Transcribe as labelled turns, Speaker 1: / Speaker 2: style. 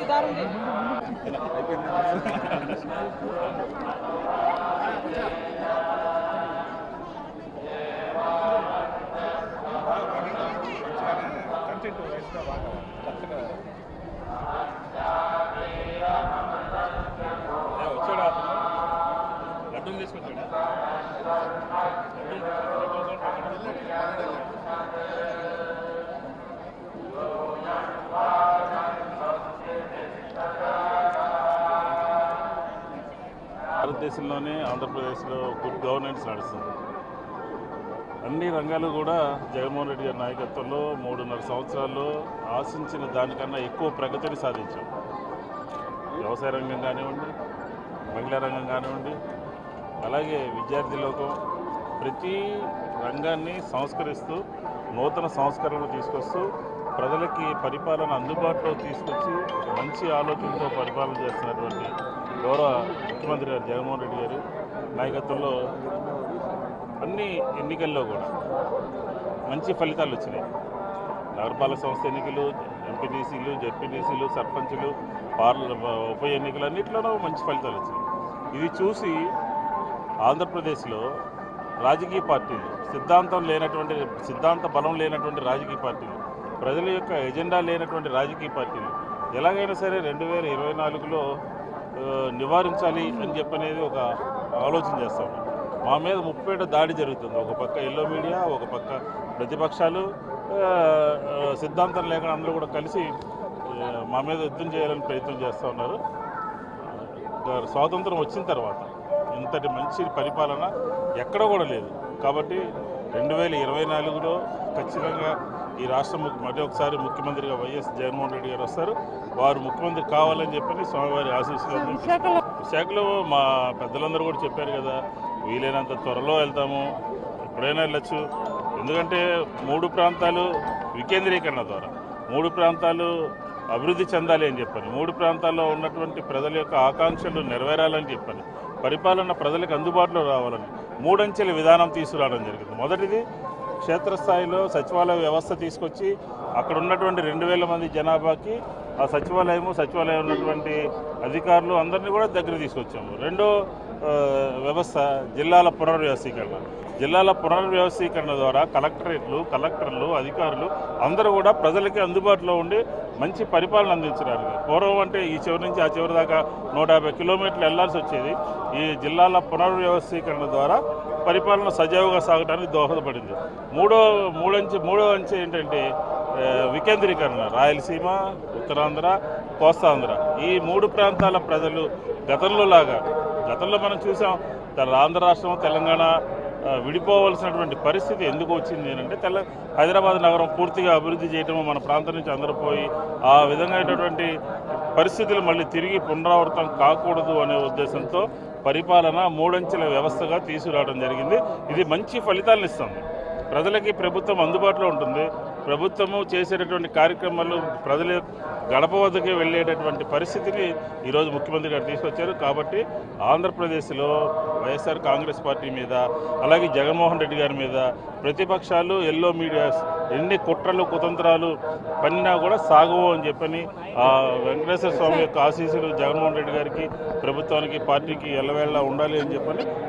Speaker 1: ఈ దారం చేయి.
Speaker 2: కంటెంట్ వైస్గా బాగా చక్కగా వచ్చాడా లడ్డూలు తీసుకొచ్చాడా భారతదేశంలోనే ఆంధ్రప్రదేశ్లో గుడ్ గవర్నెన్స్ నడుస్తుంది అన్ని రంగాలు కూడా జగన్మోహన్ రెడ్డి గారి నాయకత్వంలో మూడున్నర సంవత్సరాల్లో ఆశించిన దానికన్నా ఎక్కువ ప్రగతిని సాధించాం వ్యవసాయ రంగం కానివ్వండి మహిళా రంగం కానివ్వండి అలాగే విద్యార్థి లోకం ప్రతి రంగాన్ని సంస్కరిస్తూ నూతన సంస్కరణలు తీసుకొస్తూ ప్రజలకి పరిపాలన అందుబాటులో తీసుకొచ్చి మంచి ఆలోచనతో పరిపాలన చేస్తున్నటువంటి గౌరవ ముఖ్యమంత్రి గారు జగన్మోహన్ రెడ్డి గారు నాయకత్వంలో అన్ని ఎన్నికల్లో కూడా మంచి ఫలితాలు వచ్చినాయి నగరపాలక సంస్థ ఎన్నికలు ఎంపీటీసీలు జెడ్పీటీసీలు సర్పంచులు పార్ల ఉప ఎన్నికలు అన్నింటిలోనూ మంచి ఫలితాలు వచ్చినాయి ఇది చూసి ఆంధ్రప్రదేశ్లో రాజకీయ పార్టీలు సిద్ధాంతం లేనటువంటి సిద్ధాంత బలం లేనటువంటి రాజకీయ పార్టీలు ప్రజల యొక్క ఎజెండా లేనటువంటి రాజకీయ పార్టీలు ఎలాగైనా సరే రెండు వేల ఇరవై నాలుగులో ఆ, నివారించాలి అని చెప్పనేది ఒక ఆలోచన చేస్తాం మా మీద ముప్పేట దాడి జరుగుతుంది ఒక పక్క ఎల్లో మీడియా ఒక పక్క ప్రతిపక్షాలు ఆ, ఆ, సిద్ధాంతం లేకుండా అందరూ కూడా కలిసి ఆ, మా మీద యుద్ధం చేయాలని ప్రయత్నం చేస్తూ ఉన్నారు ఆ, స్వాతంత్రం వచ్చిన తర్వాత ఇంతటి మంచి పరిపాలన ఎక్కడ కూడా లేదు కాబట్టి రెండు వేల ఇరవై నాలుగులో ఖచ్చితంగా ఈ రాష్ట్ర ముఖ్య మళ్ళీ ఒకసారి ముఖ్యమంత్రిగా వైఎస్ జగన్మోహన్ రెడ్డి గారు వస్తారు వారు ముఖ్యమంత్రి కావాలని చెప్పని స్వామివారి ఆశీస్సులు అందించారు. విశాఖలో మా పెద్దలందరూ కూడా చెప్పారు కదా వీలైనంత త్వరలో వెళ్తాము ఎప్పుడైనా వెళ్ళొచ్చు ఎందుకంటే మూడు ప్రాంతాలు వికేంద్రీకరణ ద్వారా మూడు ప్రాంతాలు అభివృద్ధి చెందాలి అని చెప్పాను మూడు ప్రాంతాల్లో ఉన్నటువంటి ప్రజల యొక్క ఆకాంక్షలు నెరవేరాలని చెప్పాను పరిపాలన ప్రజలకు అందుబాటులో రావాలని మూడంచెల విధానం తీసుకురావడం జరిగింది మొదటిది క్షేత్రస్థాయిలో సచివాలయ వ్యవస్థ తీసుకొచ్చి అక్కడ ఉన్నటువంటి రెండు వేల మంది జనాభాకి ఆ సచివాలయము సచివాలయం ఉన్నటువంటి అధికారులు అందరినీ కూడా దగ్గర తీసుకొచ్చాము రెండో ఆ, వ్యవస్థ జిల్లాల పునర్వ్యవస్థీకరణ జిల్లాల పునర్వ్యవస్థీకరణ ద్వారా కలెక్టరేట్లు కలెక్టర్లు అధికారులు అందరూ కూడా ప్రజలకి అందుబాటులో ఉండి మంచి పరిపాలన అందించడానికి పూర్వం అంటే ఈ చివరి నుంచి ఆ చివరి దాకా నూట యాభై కిలోమీటర్లు వెళ్లాల్సి వచ్చేది ఈ జిల్లాల పునర్వ్యవస్థీకరణ ద్వారా పరిపాలన సజావుగా సాగడానికి దోహదపడింది మూడో మూడంచె మూడో అంచె ఏంటంటే ఆ, వికేంద్రీకరణ రాయలసీమ ఉత్తరాంధ్ర కోస్తాంధ్ర ఈ మూడు ప్రాంతాల ప్రజలు గతంలో లాగా గతంలో మనం చూసాం తెల- ఆంధ్ర రాష్ట్రం తెలంగాణ ఆ, విడిపోవలసినటువంటి పరిస్థితి ఎందుకు వచ్చింది అంటే తెల్ల హైదరాబాద్ నగరం పూర్తిగా అభివృద్ధి చేయటం మన ప్రాంతం నుంచి అందరూ పోయి ఆ విధమైనటువంటి పరిస్థితులు మళ్ళీ తిరిగి పునరావృతం కాకూడదు అనే ఉద్దేశంతో పరిపాలన మూడంచెల వ్యవస్థగా తీసుకురావడం జరిగింది ఇది మంచి ఫలితాలను ఇస్తుంది ప్రజలకి ప్రభుత్వం అందుబాటులో ఉంటుంది ప్రభుత్వము చేసేటటువంటి కార్యక్రమాలు ప్రజల గడప వద్దకే వెళ్ళేటటువంటి పరిస్థితిని ఈరోజు ముఖ్యమంత్రి గారు తీసుకొచ్చారు కాబట్టి ఆంధ్రప్రదేశ్లో వైఎస్ఆర్ కాంగ్రెస్ పార్టీ మీద అలాగే జగన్మోహన్ రెడ్డి గారి మీద ప్రతిపక్షాలు ఎల్లో మీడియాస్ ఎన్ని కుట్రలు కుతంత్రాలు పనినా కూడా సాగవు అని చెప్పని ఆ వెంకటేశ్వర స్వామి యొక్క ఆశీస్సులు జగన్మోహన్ రెడ్డి గారికి ప్రభుత్వానికి పార్టీకి ఎల్లవేళలా ఉండాలి అని చెప్పని